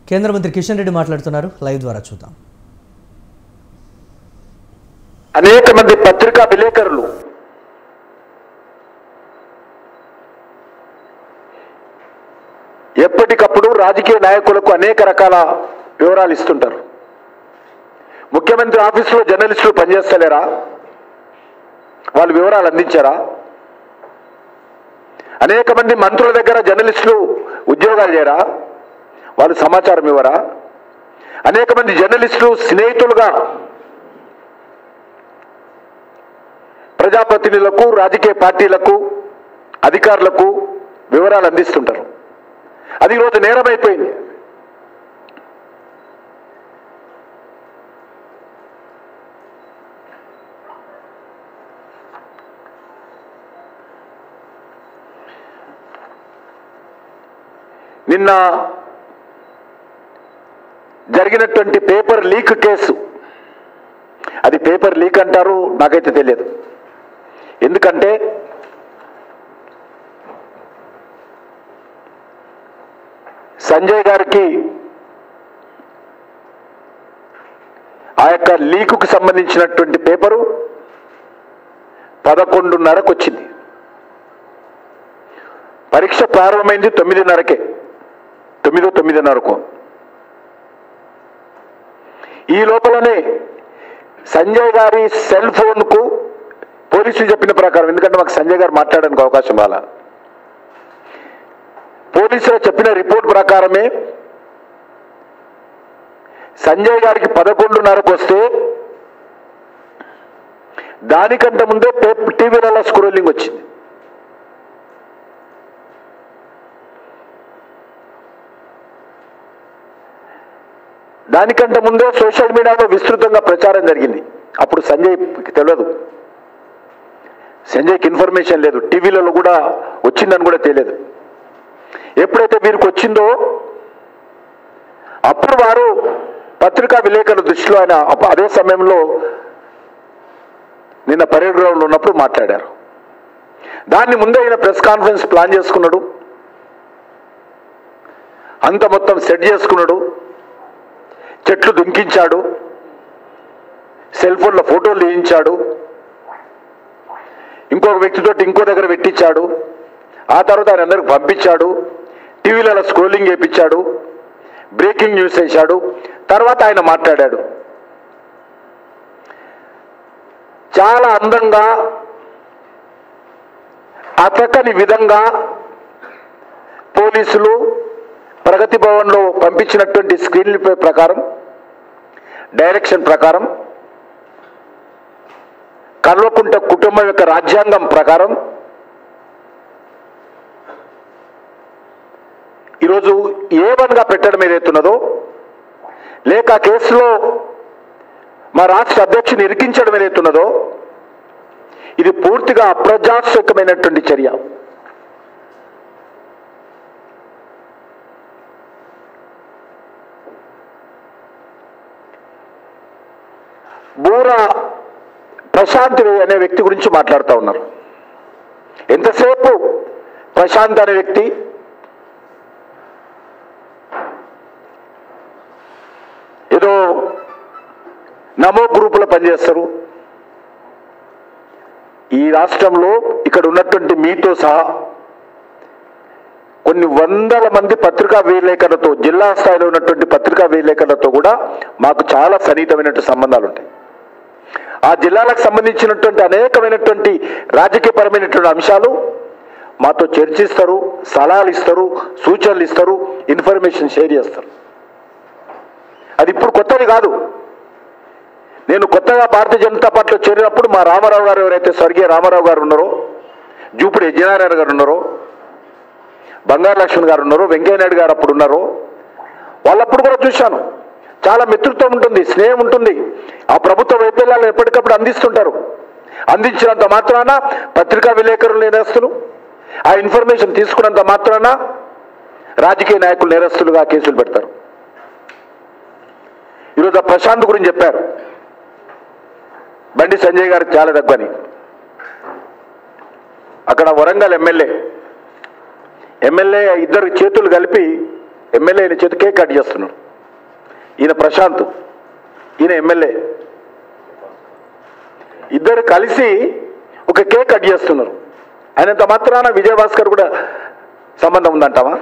కేంద్ర మంత్రి కిషన్ రెడ్డి మాట్లాడుతున్నారు లైవ్ ద్వారా చూద్దాం అనేక మంది పత్రికా విలేకరులు ఎప్పటికప్పుడు రాజకీయ నాయకులకు అనేక రకాల వివరాలు ఇస్తుంటారు ముఖ్యమంత్రి ఆఫీసులో జర్నలిస్టులు పనిచేస్తలేరా వాళ్ళు వివరాలు అందించారా అనేక మంది మంత్రుల దగ్గర జర్నలిస్టులు ఉద్యోగాలు చేయరా వాళ్ళు సమాచారం ఇవ్వరా అనేక మంది జర్నలిస్టులు స్నేహితులుగా ప్రజాప్రతినిధులకు రాజకీయ పార్టీలకు అధికారులకు వివరాలు అందిస్తుంటారు అది ఈరోజు నేరమైపోయింది నిన్న జరిగినటువంటి పేపర్ లీక్ కేసు అది పేపర్ లీక్ అంటారు నాకైతే తెలియదు ఎందుకంటే సంజయ్ గారికి ఆ యొక్క లీకుకు సంబంధించినటువంటి పేపరు పదకొండున్నరకు వచ్చింది పరీక్ష ప్రారంభమైంది తొమ్మిదిన్నరకే తొమ్మిదో తొమ్మిదిన్నరకు ఈ లోపలనే సంజయ్ గారి సెల్ ఫోన్కు పోలీసులు చెప్పిన ప్రకారం ఎందుకంటే మాకు సంజయ్ గారు మాట్లాడడానికి అవకాశం రాలా పోలీసులు చెప్పిన రిపోర్ట్ ప్రకారమే సంజయ్ గారికి పదకొండున్నరకు వస్తే దానికంటే ముందే పేపర్ టీవీలలో స్క్రోలింగ్ వచ్చింది దానికంటే ముందే సోషల్ మీడియాలో విస్తృతంగా ప్రచారం జరిగింది అప్పుడు సంజయ్కి తెలియదు సంజయ్కి ఇన్ఫర్మేషన్ లేదు టీవీలలో కూడా వచ్చిందని కూడా తెలియదు ఎప్పుడైతే వీరికి వచ్చిందో అప్పుడు వారు పత్రికా విలేకరుల దృష్టిలో ఆయన అప్ప- అదే సమయంలో నిన్న పరేడ్ గ్రౌండ్ ఉన్నప్పుడు మాట్లాడారు దాన్ని ముందే ఆయన ప్రెస్ కాన్ఫరెన్స్ ప్లాన్ చేసుకున్నాడు అంత మొత్తం సెట్ చేసుకున్నాడు చెట్లు దుంకించాడు సెల్ ఫోన్లో ఫోటోలు తీయించాడు ఇంకొక వ్యక్తితో ఇంకో దగ్గర పెట్టించాడు ఆ తర్వాత ఆయన అందరికి పంపించాడు టీవీలలో స్క్రోలింగ్ చేయించాడు బ్రేకింగ్ న్యూస్ వేశాడు తర్వాత ఆయన మాట్లాడాడు చాలా అందంగా అతకని విధంగా పోలీసులు ప్రగతి భవన్లో పంపించినటువంటి స్క్రీన్ ప్రకారం డైరెక్షన్ ప్రకారం కల్వకుంట కుటుంబం యొక్క రాజ్యాంగం ప్రకారం ఈరోజు ఏ వన్గా పెట్టడం ఏదైతున్నదో లేక ఆ కేసులో మా రాష్ట్ర అధ్యక్షుని ఇరికించడం ఏదైతున్నదో ఇది పూర్తిగా అప్రజాస్వామికమైనటువంటి చర్య బూర ప్రశాంత్ అనే వ్యక్తి గురించి మాట్లాడుతూ ఉన్నారు ఎంతసేపు ప్రశాంత్ అనే వ్యక్తి ఏదో నమో గ్రూపులో పనిచేస్తారు ఈ రాష్ట్రంలో ఇక్కడ ఉన్నటువంటి మీతో సహా కొన్ని వందల మంది పత్రికా విలేకరులతో జిల్లా స్థాయిలో ఉన్నటువంటి పత్రికా విలేకరులతో కూడా మాకు చాలా సన్నిహితమైనటువంటి సంబంధాలు ఉంటాయి ఆ జిల్లాలకు సంబంధించినటువంటి అనేకమైనటువంటి రాజకీయపరమైనటువంటి అంశాలు మాతో చర్చిస్తారు సలహాలు ఇస్తారు సూచనలు ఇస్తారు ఇన్ఫర్మేషన్ షేర్ చేస్తారు అది ఇప్పుడు కొత్తది కాదు నేను కొత్తగా భారతీయ జనతా పార్టీలో చేరినప్పుడు మా రామారావు గారు ఎవరైతే స్వర్గీయ రామారావు గారు ఉన్నారో జూపుడు యజ్ఞనారాయణ గారు ఉన్నారో బంగారు లక్ష్మణ్ గారు ఉన్నారు వెంకయ్య నాయుడు గారు అప్పుడు ఉన్నారు వాళ్ళప్పుడు కూడా చూశాను చాలా మిత్రత్వం ఉంటుంది స్నేహం ఉంటుంది ఆ ప్రభుత్వ వైఫల్యాలను ఎప్పటికప్పుడు అందిస్తుంటారు అందించినంత మాత్రాన పత్రికా విలేకరులు నేరస్తులు ఆ ఇన్ఫర్మేషన్ తీసుకున్నంత మాత్రాన రాజకీయ నాయకులు నేరస్తులుగా కేసులు పెడతారు ఈరోజు ఆ ప్రశాంత్ గురించి చెప్పారు బండి సంజయ్ గారికి చాలా దగ్గని అక్కడ వరంగల్ ఎమ్మెల్యే ఎమ్మెల్యే ఇద్దరు చేతులు కలిపి ఎమ్మెల్యేల చేతి కేక్ కట్ చేస్తున్నాడు ఈయన ప్రశాంత్ ఈయన ఎమ్మెల్యే ఇద్దరు కలిసి ఒక కేక్ కట్ చేస్తున్నారు ఆయనంత మాత్రాన విజయభాస్కర్ కూడా సంబంధం ఉందంటావా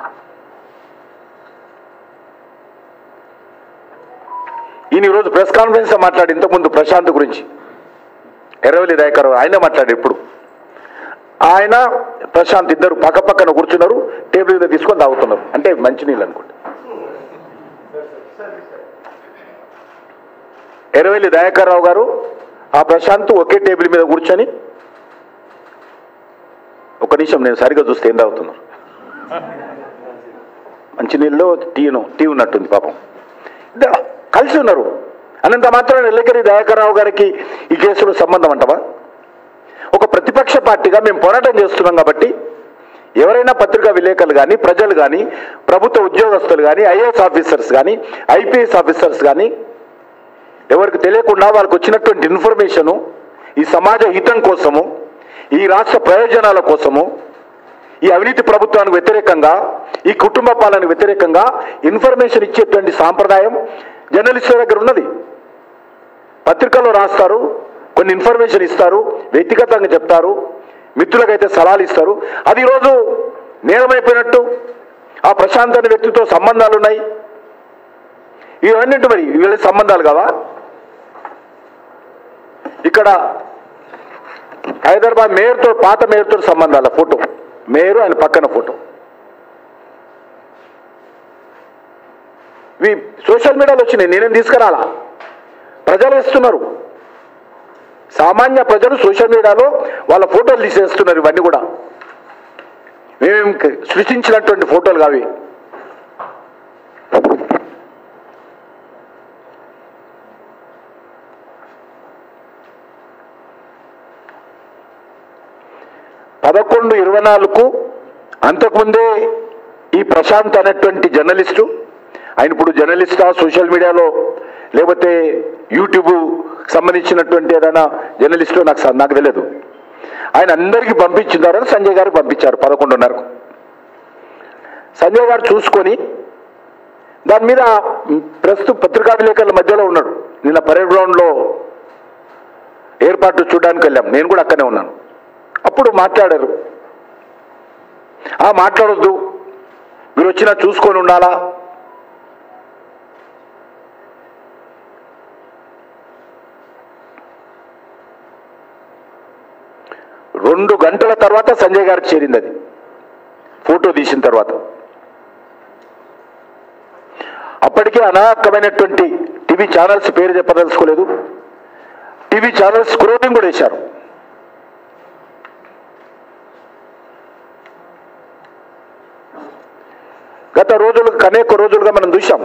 ఈయన ఈరోజు ప్రెస్ కాన్ఫరెన్స్ మాట్లాడి ఇంతకుముందు ప్రశాంత్ గురించి ఎర్రవల్లి దయాకర్ ఆయన మాట్లాడారు ఇప్పుడు ఆయన ప్రశాంత్ ఇద్దరు పక్క పక్కన కూర్చున్నారు టేబుల్ మీద తీసుకొని తాగుతున్నారు అంటే మంచినీళ్ళు అనుకోండి ఎర్రవెల్లి దయాకర్ రావు గారు ఆ ప్రశాంత్ ఒకే టేబుల్ మీద కూర్చొని ఒక నిమిషం నేను సరిగా చూస్తే ఏం తాగుతున్నారు మంచినీళ్ళు టీను టీ ఉన్నట్టుంది పాపం ఇద్దరు కలిసి ఉన్నారు అనంత మాత్రం ఎల్లగిరి దయాకర్ రావు గారికి ఈ కేసులో సంబంధం అంటవా ఒక ప్రతిపక్ష పార్టీగా మేము పోరాటం చేస్తున్నాం కాబట్టి ఎవరైనా పత్రికా విలేకరులు కానీ ప్రజలు కానీ ప్రభుత్వ ఉద్యోగస్తులు కానీ ఐఏఎస్ ఆఫీసర్స్ కానీ ఐపీఎస్ ఆఫీసర్స్ కానీ ఎవరికి తెలియకుండా వాళ్ళకి వచ్చినటువంటి ఇన్ఫర్మేషను ఈ సమాజ హితం కోసము ఈ రాష్ట్ర ప్రయోజనాల కోసము ఈ అవినీతి ప్రభుత్వానికి వ్యతిరేకంగా ఈ కుటుంబ పాలనకు వ్యతిరేకంగా ఇన్ఫర్మేషన్ ఇచ్చేటువంటి సాంప్రదాయం జర్నలిస్టుల దగ్గర ఉన్నది పత్రికల్లో రాస్తారు కొన్ని ఇన్ఫర్మేషన్ ఇస్తారు వ్యక్తిగతంగా చెప్తారు మిత్రులకైతే సలహాలు ఇస్తారు అది ఈరోజు నేరమైపోయినట్టు ఆ ప్రశాంత్ అనే వ్యక్తితో సంబంధాలు ఉన్నాయి ఇవన్నీ మరి వీళ్ళ సంబంధాలు కావా ఇక్కడ హైదరాబాద్ మేయర్తో పాత మేయర్తో సంబంధాల ఫోటో మేయర్ ఆయన పక్కన ఫోటో ఇవి సోషల్ మీడియాలో వచ్చినాయి నేనేం తీసుకురాలా ప్రజలు ఇస్తున్నారు సామాన్య ప్రజలు సోషల్ మీడియాలో వాళ్ళ ఫోటోలు తీసేస్తున్నారు ఇవన్నీ కూడా మేమేం సృష్టించినటువంటి ఫోటోలు కావి పదకొండు ఇరవై నాలుగు అంతకుముందే ఈ ప్రశాంత్ అనేటువంటి జర్నలిస్టు ఆయన ఇప్పుడు జర్నలిస్టా సోషల్ మీడియాలో లేకపోతే యూట్యూబ్ సంబంధించినటువంటి ఏదైనా జర్నలిస్టు నాకు స- నాకు తెలియదు ఆయన అందరికీ పంపించినారని సంజయ్ గారికి పంపించారు పదకొండున్నరకు సంజయ్ గారు చూసుకొని దాని మీద ప్రస్తుత పత్రికా విలేకరుల మధ్యలో ఉన్నాడు నిన్న పరేడ్ గ్రౌండ్లో ఏర్పాటు చూడడానికి వెళ్ళాం నేను కూడా అక్కనే ఉన్నాను అప్పుడు మాట్లాడారు ఆ మాట్లాడొద్దు మీరు వచ్చినా చూసుకొని ఉండాలా రెండు గంటల తర్వాత సంజయ్ గారికి చేరింది అది ఫోటో తీసిన తర్వాత అప్పటికే అనాకమైనటువంటి టీవీ ఛానల్స్ పేరు చెప్పదలుచుకోలేదు టీవీ ఛానల్స్ స్క్రోలింగ్ కూడా వేశారు గత రోజులకు అనేక రోజులుగా మనం చూశాం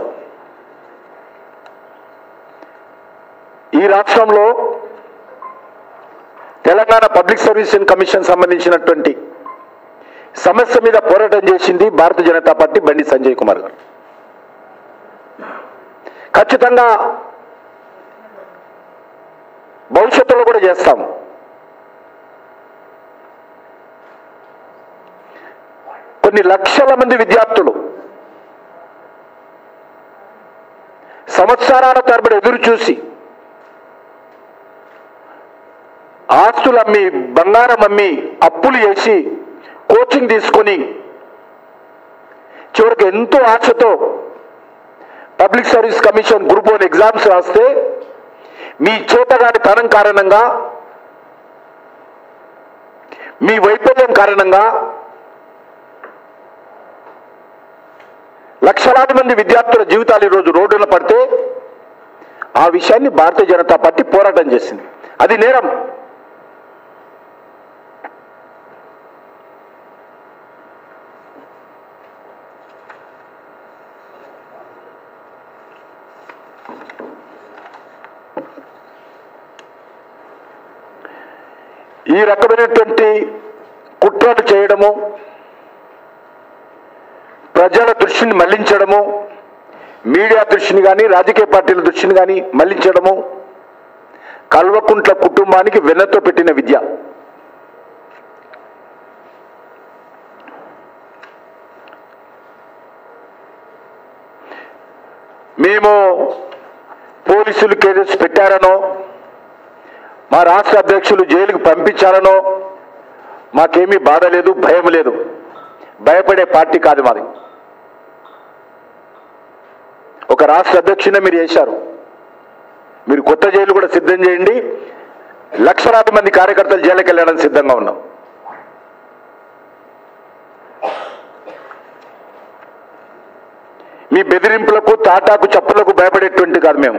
ఈ రాష్ట్రంలో తెలంగాణ పబ్లిక్ సర్వీస్ కమిషన్ సంబంధించినటువంటి సమస్య మీద పోరాటం చేసింది భారతీయ జనతా పార్టీ బండి సంజయ్ కుమార్ గారు ఖచ్చితంగా భవిష్యత్తులో కూడా చేస్తాం కొన్ని లక్షల మంది విద్యార్థులు సంవత్సరాల తరబడి ఎదురు చూసి ఆస్తులు అమ్మి బంగారం అమ్మి అప్పులు చేసి కోచింగ్ తీసుకొని చివరికి ఎంతో ఆశతో public service commission group one exams రాస్తే మీ చేతగాని తనం కారణంగా మీ వైఫల్యం కారణంగా లక్షలాది మంది విద్యార్థుల జీవితాలు ఈరోజు రోడ్డున పడితే ఆ విషయాన్ని భారతీయ జనతా పార్టీ పోరాటం చేసింది అది నేరం ఈ రకమైనటువంటి కుట్రలు చేయడము ప్రజల దృష్టిని మళ్లించడము మీడియా దృష్టిని కానీ రాజకీయ పార్టీల దృష్టిని కానీ మళ్లించడము కల్వకుంట్ల కుటుంబానికి వెన్నతో పెట్టిన విద్య మేము పోలీసులు కేసు పెట్టారనో మా రాష్ట్ర అధ్యక్షులు జైలుకు పంపించారనో మాకేమీ బాధ లేదు భయం లేదు భయపడే పార్టీ కాదు మాది ఒక రాష్ట్ర అధ్యక్షునే మీరు చేశారు మీరు కొత్త జైలు కూడా సిద్ధం చేయండి లక్షలాది మంది కార్యకర్తలు జైలుకి వెళ్ళడానికి సిద్ధంగా ఉన్నాం మీ బెదిరింపులకు తాటాకు చప్పులకు భయపడేటువంటి కాదు మేము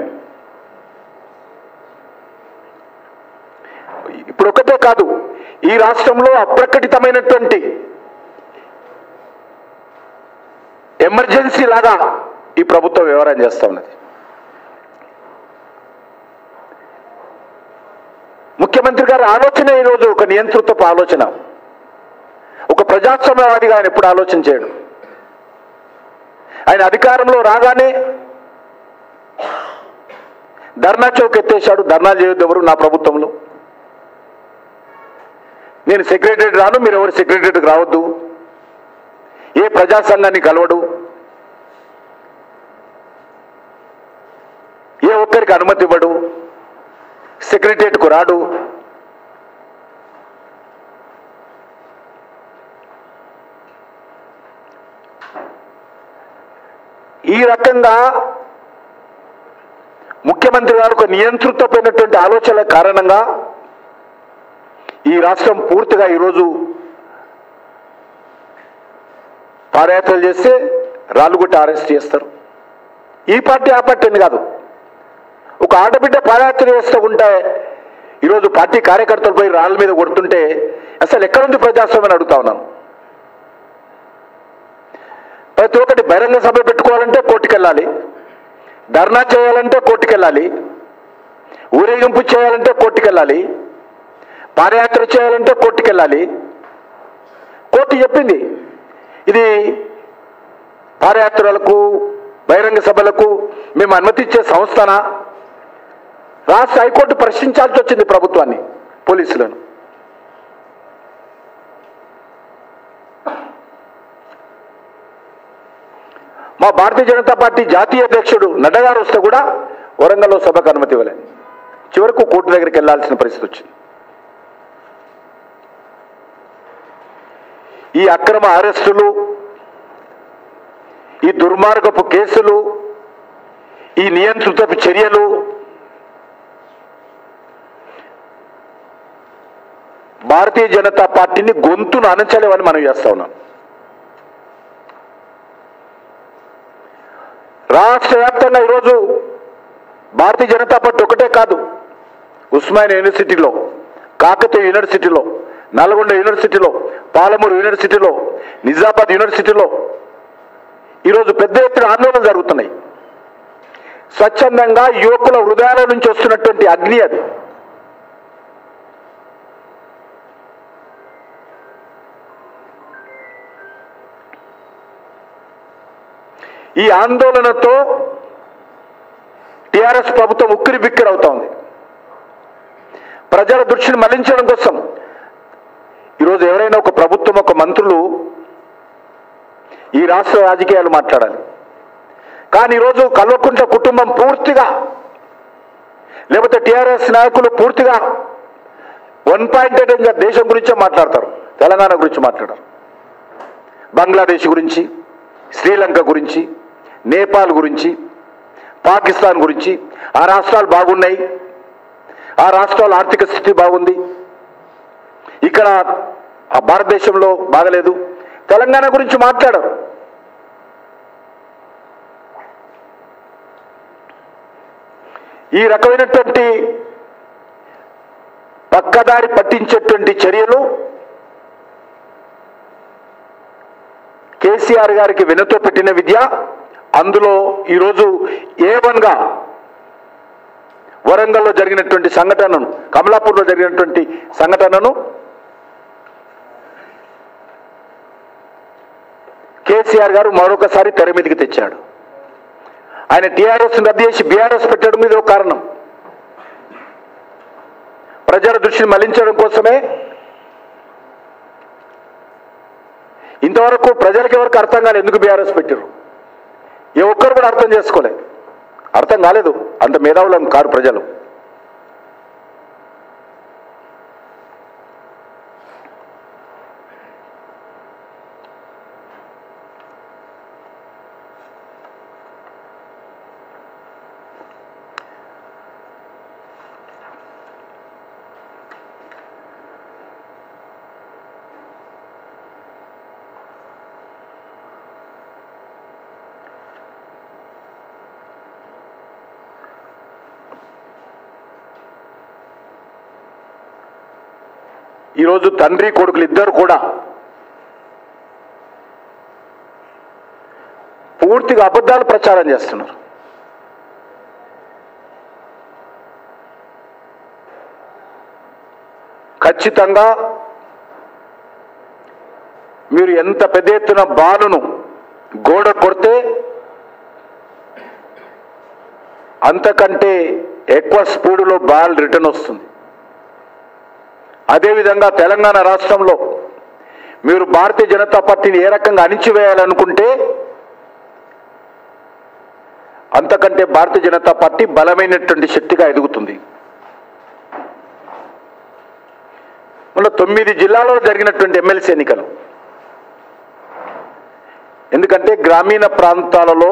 ఇప్పుడు ఒకటే కాదు ఈ రాష్ట్రంలో అప్రకటితమైనటువంటి ఎమర్జెన్సీ లాగా ఈ ప్రభుత్వం వ్యవహారం చేస్తా ఉన్నది ముఖ్యమంత్రి గారి ఆలోచన ఈరోజు ఒక నియంతృత్వపు ఆలోచన ఒక ప్రజాస్వామ్యవాదిగా ఆయన ఎప్పుడు ఆలోచన చేయడు ఆయన అధికారంలో రాగానే ధర్నా చౌక్ ఎత్తేశాడు ధర్నా చేయొద్దు ఎవరు నా ప్రభుత్వంలో నేను సెక్రటరీ రాను మీరు ఎవరు సెక్రటరీకి రావద్దు ఏ ప్రజా సంఘాన్ని కలవడు ఏ ఒక్కరికి అనుమతి ఇవ్వడు సెక్రటరియట్కు రాడు ఈ రకంగా ముఖ్యమంత్రి గారు ఒక నియంతృత్వమైనటువంటి ఆలోచనల కారణంగా ఈ రాష్ట్రం పూర్తిగా ఈరోజు పాదయాత్రలు చేస్తే రాళ్ళుగుట్టి అరెస్ట్ చేస్తారు ఈ పార్టీ ఆ పార్టీ అని కాదు ఒక ఆడబిడ్డ పాదయాత్ర చేస్తూ ఉంటే ఈరోజు పార్టీ కార్యకర్తలు పోయి రాళ్ళ మీద కొడుతుంటే అసలు ఎక్కడుంది ప్రజాస్వామ్యం అని అడుగుతా ఉన్నాను ప్రతి ఒక్కటి బహిరంగ సభ పెట్టుకోవాలంటే కోర్టుకెళ్ళాలి ధర్నా చేయాలంటే కోర్టుకెళ్ళాలి ఊరేగింపు చేయాలంటే కోర్టుకెళ్ళాలి పాదయాత్ర చేయాలంటే కోర్టుకెళ్ళాలి కోర్టు చెప్పింది ఇది పాదయాత్రలకు బహిరంగ సభలకు మేము అనుమతిచ్చే సంస్థనా రాష్ట్ర హైకోర్టు ప్రశ్నించాల్సి వచ్చింది ప్రభుత్వాన్ని పోలీసులను మా భారతీయ జనతా పార్టీ జాతీయ అధ్యక్షుడు నడ్డా గారు వస్తే కూడా వరంగల్లో సభకు అనుమతి ఇవ్వలే చివరకు కోర్టు దగ్గరికి వెళ్లాల్సిన పరిస్థితి వచ్చింది ఈ అక్రమ అరెస్టులు ఈ దుర్మార్గపు కేసులు ఈ నియంత్రితపు చర్యలు భారతీయ జనతా పార్టీని గొంతును అణచలేవని మనం చేస్తా ఉన్నాం రాష్ట్ర వ్యాప్తంగా ఈరోజు భారతీయ జనతా పార్టీ ఒకటే కాదు ఉస్మానియా యూనివర్సిటీలో కాకతీయ యూనివర్సిటీలో నల్గొండ యూనివర్సిటీలో పాలమూరు యూనివర్సిటీలో నిజామాబాద్ యూనివర్సిటీలో ఈరోజు పెద్ద ఎత్తున ఆందోళనలు జరుగుతున్నాయి స్వచ్ఛందంగా యువకుల హృదయాల నుంచి వస్తున్నటువంటి అగ్ని అది ఈ ఆందోళనతో టిఆర్ఎస్ ప్రభుత్వం ఉక్కిరి బిక్కిరి అవుతోంది ప్రజల దృష్టిని మళ్లించడం కోసం ఈరోజు ఎవరైనా ఒక ప్రభుత్వం ఒక మంత్రులు ఈ రాష్ట్ర రాజకీయాలు మాట్లాడాలి కానీ ఈరోజు కల్వకుంట్ల కుటుంబం పూర్తిగా లేకపోతే టిఆర్ఎస్ నాయకులు పూర్తిగా వన్ పాయింటెడ్ దేశం గురించే మాట్లాడతారు తెలంగాణ గురించి మాట్లాడరు బంగ్లాదేశ్ గురించి శ్రీలంక గురించి నేపాల్ గురించి పాకిస్తాన్ గురించి ఆ రాష్ట్రాలు బాగున్నాయి ఆ రాష్ట్రాల ఆర్థిక స్థితి బాగుంది ఇక్కడ ఆ భారతదేశంలో బాగలేదు తెలంగాణ గురించి మాట్లాడరు ఈ రకమైనటువంటి పక్కదారి పట్టించేటువంటి చర్యలు కేసీఆర్ గారికి వెనుతో పెట్టిన విద్య అందులో ఈరోజు ఏ వన్గా వరంగల్లో జరిగినటువంటి సంఘటనను కమలాపూర్లో జరిగినటువంటి సంఘటనను కేసీఆర్ గారు మరొకసారి తెర మీదకి తెచ్చాడు ఆయన టీఆర్ఎస్ రద్దు చేసి బీఆర్ఎస్ పెట్టడం మీద ఒక కారణం ప్రజల దృష్టిని మళ్లించడం కోసమే ఇంతవరకు ప్రజలకు ఎవరికి అర్థం కాలేదు ఎందుకు బీఆర్ఎస్ పెట్టారు ఏ ఒక్కరు కూడా అర్థం చేసుకోలేదు అర్థం కాలేదు అంత మేధావులం కారు ప్రజలు ఈరోజు తండ్రి కొడుకులు ఇద్దరు కూడా పూర్తిగా అబద్ధాలు ప్రచారం చేస్తున్నారు ఖచ్చితంగా మీరు ఎంత పెద్ద ఎత్తున బాలును గోడ కొడితే అంతకంటే ఎక్కువ స్పీడులో బాల్ రిటర్న్ వస్తుంది అదేవిధంగా తెలంగాణ రాష్ట్రంలో మీరు భారతీయ జనతా పార్టీని ఏ రకంగా అణిచివేయాలనుకుంటే అంతకంటే భారతీయ జనతా పార్టీ బలమైనటువంటి శక్తిగా ఎదుగుతుంది మొన్న తొమ్మిది జిల్లాలో జరిగినటువంటి ఎమ్మెల్సీ ఎన్నికలు ఎందుకంటే గ్రామీణ ప్రాంతాలలో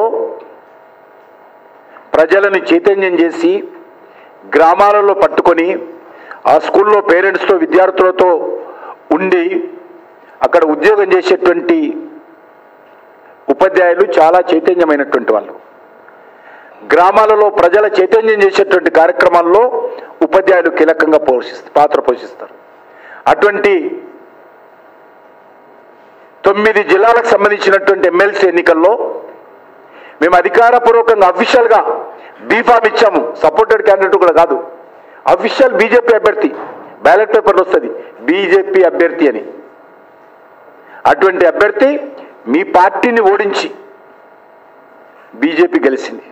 ప్రజలను చైతన్యం చేసి గ్రామాలలో పట్టుకొని ఆ స్కూల్లో పేరెంట్స్తో విద్యార్థులతో ఉండి అక్కడ ఉద్యోగం చేసేటువంటి ఉపాధ్యాయులు చాలా చైతన్యమైనటువంటి వాళ్ళు గ్రామాలలో ప్రజల చైతన్యం చేసేటువంటి కార్యక్రమాల్లో ఉపాధ్యాయులు కీలకంగా పోషిస్తారు పాత్ర పోషిస్తారు అటువంటి తొమ్మిది జిల్లాలకు సంబంధించినటువంటి ఎమ్మెల్సీ ఎన్నికల్లో మేము అధికారపూర్వకంగా అఫీషియల్గా బీఫామ్ ఇచ్చాము సపోర్టెడ్ క్యాండిడేట్ కూడా కాదు అఫీషియల్ బీజేపీ అభ్యర్థి బ్యాలెట్ పేపర్లు వస్తుంది బీజేపీ అభ్యర్థి అని అటువంటి అభ్యర్థి మీ పార్టీని ఓడించి బీజేపీ గెలిచింది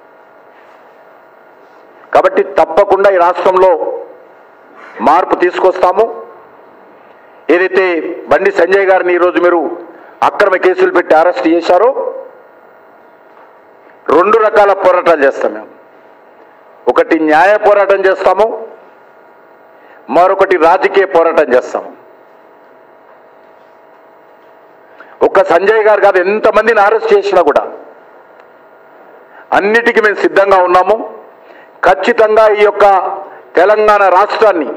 కాబట్టి తప్పకుండా ఈ రాష్ట్రంలో మార్పు తీసుకొస్తాము ఏదైతే బండి సంజయ్ గారిని ఈరోజు మీరు అక్రమ కేసులు పెట్టి అరెస్ట్ చేశారో రెండు రకాల పోరాటాలు చేస్తాం మేము ఒకటి న్యాయ పోరాటం చేస్తాము మరొకటి రాజకీయ పోరాటం చేస్తాము ఒక్క సంజయ్ గారు కాదు ఎంతమందిని అరెస్ట్ చేసినా కూడా అన్నిటికీ మేము సిద్ధంగా ఉన్నాము ఖచ్చితంగా ఈ యొక్క తెలంగాణ రాష్ట్రాన్ని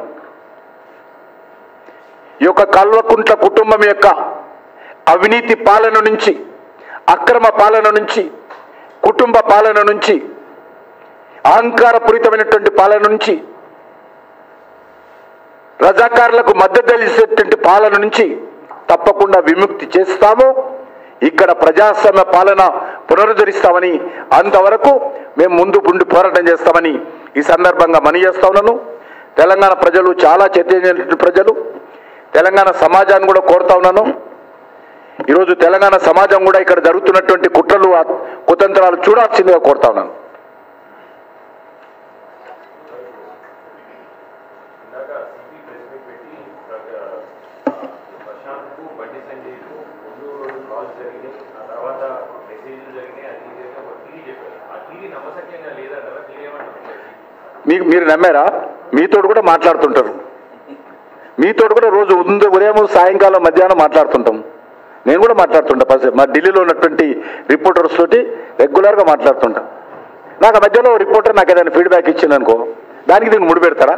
ఈ యొక్క కల్వకుంట్ల కుటుంబం యొక్క అవినీతి పాలన నుంచి అక్రమ పాలన నుంచి కుటుంబ పాలన నుంచి అహంకారపూరితమైనటువంటి పాలన నుంచి రజాకారులకు మద్దతు తెలిసేటువంటి పాలన నుంచి తప్పకుండా విముక్తి చేస్తాము ఇక్కడ ప్రజాస్వామ్య పాలన పునరుద్ధరిస్తామని అంతవరకు మేము ముందు ఉండి పోరాటం చేస్తామని ఈ సందర్భంగా మని చేస్తా ఉన్నాను తెలంగాణ ప్రజలు చాలా చైతన్యమైనటువంటి ప్రజలు తెలంగాణ సమాజాన్ని కూడా కోరుతా ఉన్నాను ఈరోజు తెలంగాణ సమాజం కూడా ఇక్కడ జరుగుతున్నటువంటి కుట్రలు ఆ కుతంత్రాలు చూడాల్సిందిగా కోరుతా ఉన్నాను ఇందాక సిపి ప్రెస్ మీట్ పెట్టి ప్రశాంత్కు బండి సంజయ్కు ముందు రోజు కాల్స్ జరిగినాయి ఆ తర్వాత మెసేజ్లు జరిగినాయి అది ఇది అని ఒక టీవీ చెప్పారు ఆ టీవీ నమ్మసక్యంగా లేదంటారా తెలియమంటారు మీకు మీరు నమ్మారా మీతోడు కూడా మాట్లాడుతుంటారు మీతోడు కూడా రోజు ఉంద ఉదయం సాయంకాలం మధ్యాహ్నం మాట్లాడుతుంటాం నేను కూడా మాట్లాడుతుంటా పర్సె మా ఢిల్లీలో ఉన్నటువంటి రిపోర్టర్స్ తోటి రెగ్యులర్గా మాట్లాడుతుంటా నాకు ఆ మధ్యలో రిపోర్టర్ నాకు ఏదైనా ఫీడ్బ్యాక్ ఇచ్చింది అనుకో దానికి దీన్ని ముడి పెడతారా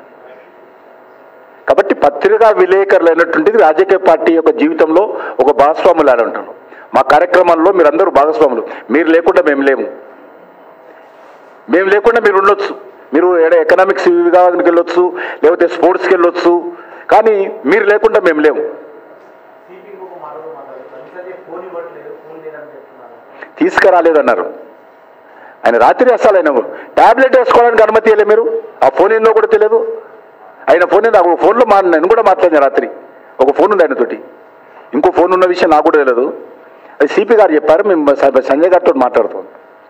కాబట్టి పత్రికా విలేకరులు అయినటువంటిది రాజకీయ పార్టీ యొక్క జీవితంలో ఒక భాగస్వాములు అని ఉంటారు మా కార్యక్రమాల్లో మీరందరూ భాగస్వాములు మీరు లేకుండా మేము లేము మేము లేకుండా మీరు ఉండొచ్చు మీరు ఏడ ఎకనామిక్స్ విభాగానికి వెళ్ళొచ్చు లేకపోతే స్పోర్ట్స్కి వెళ్ళొచ్చు కానీ మీరు లేకుండా మేము లేము స్లీపింగ్ ఒక మాట కూడా మాట్లాడారు సంసదే ఫోన్ ఇవ్వట్లేదు ఫోన్ లేదని చెప్తున్నారు తీసుకురాలేదన్నారు ఆయన రాత్రి అసలు ఆయన టాబ్లెట్ వేసుకోవడానికి అనుమతి ఇవ్వలే మీరు ఆ ఫోన్ ఏందో కూడా తెలియదు ఆయన ఫోన్ ఏందో ఒక ఫోన్లో మా నేను కూడా మాట్లాడిన రాత్రి ఒక ఫోన్ ఉంది ఆయన తోటి ఇంకో ఫోన్ ఉన్న విషయం నాకు కూడా తెలియదు అది సిపి గారు చెప్పారు మేము స- సంజయ్ గారితో మాట్లాడుతాం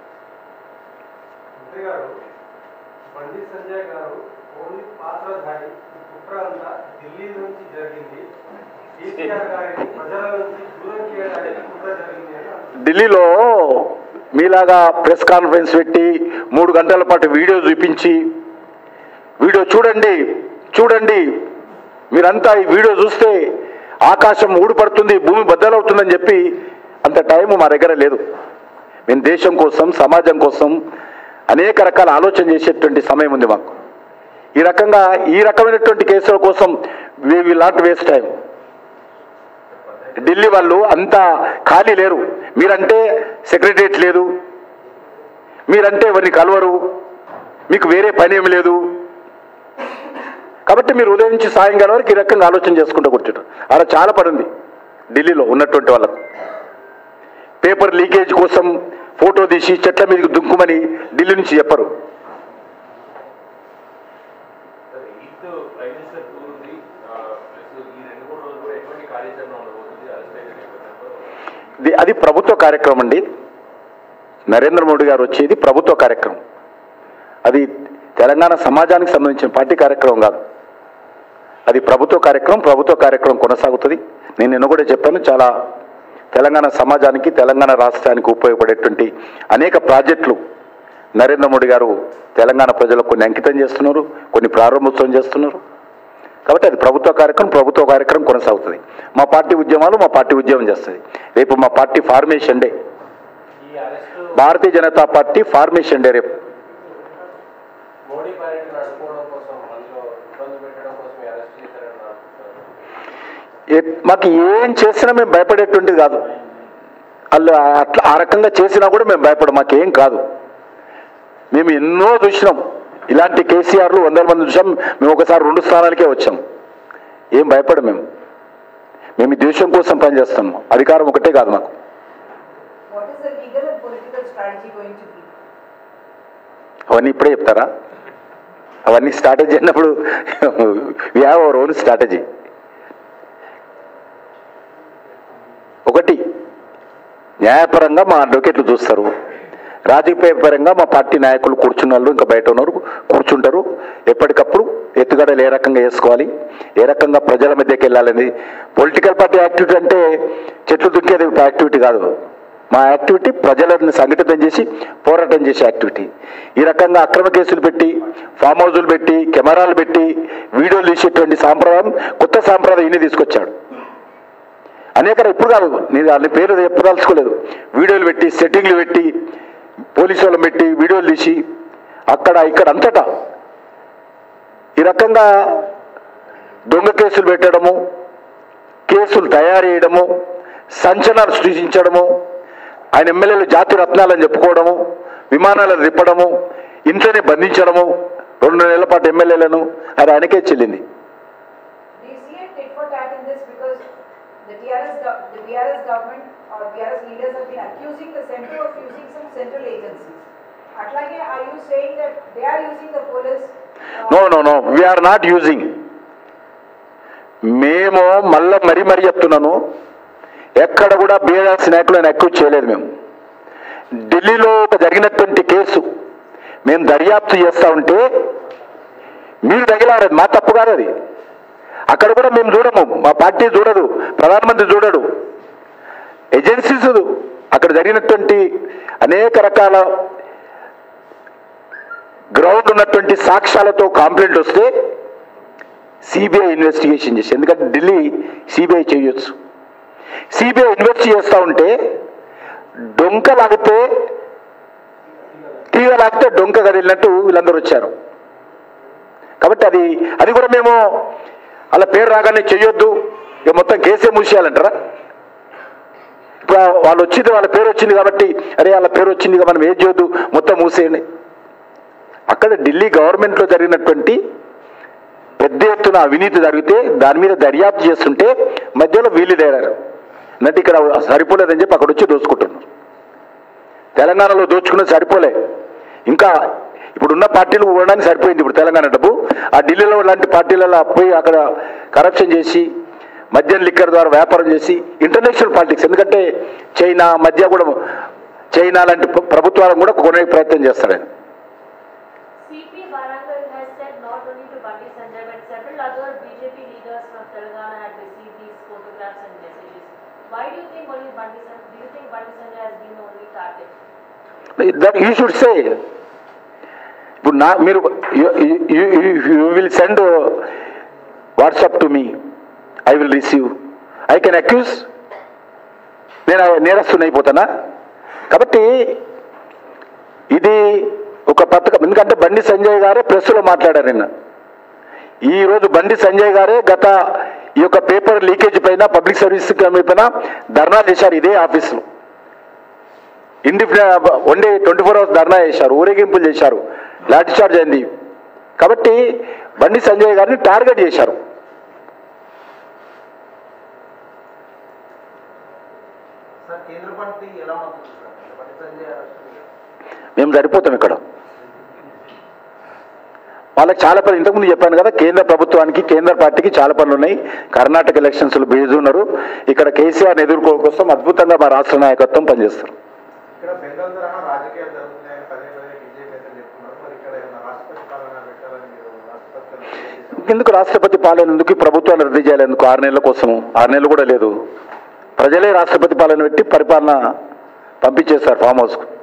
మంత్రి గారు బండి సంజయ్ గారు ఓన్లీ పాత్రధారి ఈ కుట్ర అంతా ఢిల్లీ నుంచి జరిగింది కేసీఆర్ గారిని ప్రజల నుంచి దూరం చేయడానికి కుట్ర జరిగింది అని అంటున్నారు. ఢిల్లీలో మీలాగా ప్రెస్ కాన్ఫరెన్స్ పెట్టి మూడు గంటల పాటు వీడియో చూపించి వీడియో చూడండి చూడండి మీరంతా ఈ వీడియో చూస్తే ఆకాశం ఊడిపడుతుంది భూమి బద్దలవుతుందని చెప్పి అంత టైం మా దగ్గర లేదు మేము దేశం కోసం సమాజం కోసం అనేక రకాల ఆలోచన చేసేటువంటి సమయం ఉంది మాకు ఈ రకంగా ఈ రకమైనటువంటి కేసుల కోసం we will not waste time Delhi వాళ్ళు అంత ఖాళీ లేరు మీరంటే సెక్రటరియట్ లేదు మీరంటే ఎవరిని కలవరు మీకు వేరే పని ఏమి లేదు కాబట్టి మీరు ఉదయం నుంచి సాయంకాలం వరకు ఈ రకంగా ఆలోచన చేసుకుంటూ కూర్చుంటారు అలా చాలా పని ఉంది ఢిల్లీలో ఉన్నటువంటి వాళ్ళకు పేపర్ లీకేజ్ కోసం ఫోటో తీసి చెట్ల మీదకి దుంకుమని ఢిల్లీ నుంచి చెప్పరు సార్ ఈత్ ప్రైమ్ మినిస్టర్ టూర్ ఉంది ప్లస్ ఈ రెండు మూడు రోజులు కూడా ఎటువంటి కార్యాచరణ ఉండబోతుంది అరెస్ట్ అయితే నేపథ్యంలో ఇది అది ప్రభుత్వ కార్యక్రమం అండి నరేంద్ర మోడీ గారు వచ్చేది ప్రభుత్వ కార్యక్రమం అది తెలంగాణ సమాజానికి సంబంధించిన పార్టీ కార్యక్రమం కాదు అది ప్రభుత్వ కార్యక్రమం ప్రభుత్వ కార్యక్రమం కొనసాగుతుంది నేను నిన్న కూడా చెప్పాను చాలా తెలంగాణ సమాజానికి తెలంగాణ రాష్ట్రానికి ఉపయోగపడేటువంటి అనేక ప్రాజెక్టులు నరేంద్ర మోడీ గారు తెలంగాణ ప్రజలకు కొన్ని అంకితం చేస్తున్నారు కొన్ని ప్రారంభోత్సవం చేస్తున్నారు కాబట్టి అది ప్రభుత్వ కార్యక్రమం ప్రభుత్వ కార్యక్రమం కొనసాగుతుంది మా పార్టీ ఉద్యమాలు మా పార్టీ ఉద్యమం చేస్తుంది రేపు మా పార్టీ ఫార్మేషన్ డే ఈ arrest Bharatiya Janata Party formation day రేపు మోడీ పర్యటన అడ్డుకోవడం కోసం అందులో ఇబ్బంది పెట్టడం కోసం ఈ అరెస్ట్ చేశారని అనుకుంటున్నారు ఏ- మాకు ఏం చేసినా మేము భయపడేటువంటిది కాదు వాళ్ళు అట్లా ఆ రకంగా చేసినా కూడా మేము భయపడం మాకేం కాదు మేము ఎన్నో చూసినాం ఇలాంటి కేసీఆర్లు వందల మంది చూసాం మేము ఒకసారి రెండు స్థానాలకే వచ్చాం ఏం భయపడం మేము మేము ఈ దేశం కోసం పనిచేస్తాం అధికారం ఒకటే కాదు మాకు What is the legal and political strategy going to be? అవన్నీ ఇప్పుడే చెప్తారా అవన్నీ స్ట్రాటజీ అన్నప్పుడు we have our own strategy ఒకటి న్యాయపరంగా మా అడ్వకేట్లు చూస్తారు రాజకీయ పరంగా మా పార్టీ నాయకులు కూర్చున్న వాళ్ళు ఇంకా బయట ఉన్నారు కూర్చుంటారు ఎప్పటికప్పుడు ఎత్తుగడలు ఏ రకంగా వేసుకోవాలి ఏ రకంగా ప్రజల మధ్యకి వెళ్ళాలని పొలిటికల్ పార్టీ యాక్టివిటీ అంటే చెట్లు దుక్కేది యాక్టివిటీ కాదు మా యాక్టివిటీ ప్రజలను సంఘటితం చేసి పోరాటం చేసే యాక్టివిటీ ఈ రకంగా అక్రమ కేసులు పెట్టి ఫామ్ హౌజులు పెట్టి కెమెరాలు పెట్టి వీడియోలు తీసేటువంటి సాంప్రదాయం కొత్త సాంప్రదాయం ఈయన తీసుకొచ్చాడు అనేక ఇప్పుడు కాదు నేను వాళ్ళ పేరు చెప్పదలుచుకోలేదు వీడియోలు పెట్టి సెట్టింగ్లు పెట్టి పోలీసు వాళ్ళని పెట్టి వీడియోలు తీసి అక్కడ ఇక్కడ అంతటా ఈ రకంగా దొంగ కేసులు పెట్టడము కేసులు తయారు చేయడము సంచలనాలు సృష్టించడము ఆయన ఎమ్మెల్యేలు జాతి రత్నాలని చెప్పుకోవడము విమానాలను తిప్పడము ఇంట్లోనే బంధించడము రెండు నెలల పాటు ఎమ్మెల్యేలను అది ఆయనకే చెల్లింది Do you see a tit for tat in this because the TRS, gov- the BRS government or BRS leaders have been accusing the center of using some central agencies. Atlage, are you saying that they are using the police? uh, no no no we're not using మేము మళ్ళా మరీ మరీ చెప్తున్నాను ఎక్కడ కూడా BRS నాయకులను ఎక్కువ చేయలేదు మేము ఢిల్లీలో ఒక జరిగినటువంటి కేసు మేము దర్యాప్తు చేస్తా ఉంటే మీరు తగిలారది మా తప్పు కాదు అది అక్కడ కూడా మేము చూడము మా పార్టీ చూడదు ప్రధానమంత్రి చూడడు ఏజెన్సీస్ అక్కడ జరిగినటువంటి అనేక రకాల గ్రౌండ్ ఉన్నటువంటి సాక్ష్యాలతో కంప్లైంట్ వస్తే సిబిఐ ఇన్వెస్టిగేషన్ చేసి ఎందుకంటే ఢిల్లీ సిబిఐ చేయొచ్చు సిబిఐ ఇన్వెస్ట్ చేస్తూ ఉంటే డొంక లాగితే తీగ లాగితే డొంక కదిలినట్టు వీళ్ళందరూ వచ్చారు కాబట్టి అది అది కూడా మేము అలా పేరు రాగానే చెయ్యొద్దు ఇక మొత్తం కేసే మూసేయాలంటారా ఇప్పుడు వాళ్ళు వచ్చింది వాళ్ళ పేరు వచ్చింది కాబట్టి అరే వాళ్ళ పేరు వచ్చింది ఇక మనం ఏం చేయొద్దు మొత్తం మూసేయండి అక్కడ ఢిల్లీ గవర్నమెంట్లో జరిగినటువంటి పెద్ద ఎత్తున అవినీతి జరిగితే దాని మీద దర్యాప్తు చేస్తుంటే మధ్యలో వీళ్ళు తేరారు అంటే ఇక్కడ సరిపోలేదని చెప్పి అక్కడ వచ్చి దోచుకుంటున్నారు తెలంగాణలో దోచుకున్నది సరిపోలే ఇంకా ఇప్పుడున్న పార్టీలు ఉండడానికి సరిపోయింది ఇప్పుడు తెలంగాణ డబ్బు ఆ ఢిల్లీలో లాంటి పార్టీలలో పోయి అక్కడ కరప్షన్ చేసి మద్యం లిక్కర్ ద్వారా వ్యాపారం చేసి ఇంటర్నేషనల్ పాలిటిక్స్ ఎందుకంటే చైనా మధ్య కూడా చైనా లాంటి ప్ర- ప్రభుత్వాలను కూడా కొనే ప్రయత్నం చేస్తాడు ఆయన CP Warangal has said not only to Bandi Sanjay but several other BJP leaders from Telangana had received these photographs and messages. Why do you think only Bandi Sanjay, do you think Bandi Sanjay has been the only target? That you should say ఇప్పుడు నా మీరు you will send WhatsApp to me I will receive I can accuse నేను నేరస్తుని అయిపోతానా కాబట్టి ఇది ఒక పథకం ఎందుకంటే బండి సంజయ్ గారే ప్రెస్లో మాట్లాడారు నిన్న ఈ రోజు బండి సంజయ్ గారే గత ఈ యొక్క పేపర్ లీకేజ్ పైన పబ్లిక్ సర్వీస్ కమిటీ పైన ధర్నా చేశారు ఇదే ఆఫీసులో independent one day twenty four hours ధర్నా చేశారు ఊరేగింపులు చేశారు లాఠీ చార్జ్ అయింది కాబట్టి బండి సంజయ్ గారిని టార్గెట్ చేశారు సార్ కేంద్ర పార్టీ ఎలా ఉంటుంది సార్ బండి సంజయ్ అరెస్ట్ మేము సరిపోతాం ఇక్కడ వాళ్ళకి చాలా పనులు ఇంతకుముందు చెప్పాను కదా కేంద్ర ప్రభుత్వానికి కేంద్ర పార్టీకి చాలా పనులు ఉన్నాయి కర్ణాటక ఎలక్షన్స్లో బిజీ ఉన్నారు ఇక్కడ కేసీఆర్ని ఎదుర్కోవడం కోసం అద్భుతంగా మా రాష్ట్ర నాయకత్వం పనిచేస్తారు ఇక్కడ బెంగాల్ తరహా రాజకీయాలు జరుగుతున్నాయని పదే పదే బీజేపీ నేతలు చెప్తున్నారు మరి ఇక్కడ ఏమైనా రాష్ట్రపతి పాలన పెట్టాలని మీరు రాష్ట్రపతి ఎందుకు రాష్ట్రపతి పాలన ఎందుకు ఈ ప్రభుత్వాలు రద్దు చేయాలి ఎందుకు ఆరు నెలల కోసం ఆరు నెలలు కూడా లేదు ప్రజలే రాష్ట్రపతి పాలన పెట్టి పరిపాలన పంపించేస్తారు ఫామ్ హౌస్కు